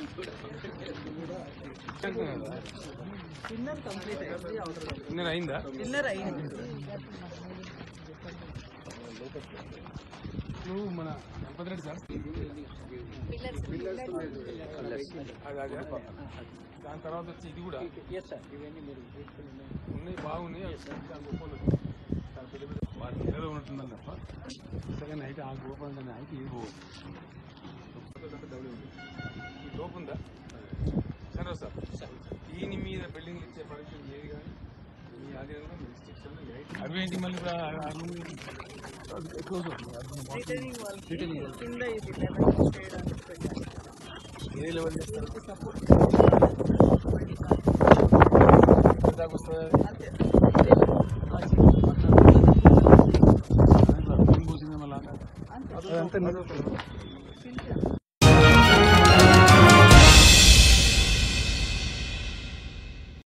inner complete అయింది outer నిన్న అయిందా ఇన్నర్ అయింది నువ్వు మన గణపతి రెడ్డి సార్ అది అదే దాని తర్వాత వచ్చి ఇది కూడా ఉన్నాయి బాగున్నాయి అవి దాని గొప్పలు దాని పెద్ద పెద్ద వాటి పిల్లలు ఉంటుందని తప్ప సెకండ్ అయితే ఆ గోపం అయితే ఇది పోవచ్చు డబ్బులు ఉంది ఈ లోపు ఉందా సరే సార్ ఈయన మీద బిల్డింగ్ ఇచ్చే పర్మిషన్ ఏది కానీ మీ ఆధీనంలో మీ రిస్ట్రిక్షన్ అవి ఏంటి మళ్ళీ ఇప్పుడు ఆ- ఆ రూమ్ క్లోజ్ అవుతుంది రిటర్నింగ్ వాళ్ళకి కింద ఇది లెవెల్ చేయడానికి పెట్టాలి ఏ లెవెల్ చేస్తారు దీనికి సపోర్ట్ ఎంత దాకా వస్తుంది అంతే ఏం పోసింది మళ్ళీ అంతే అదంతా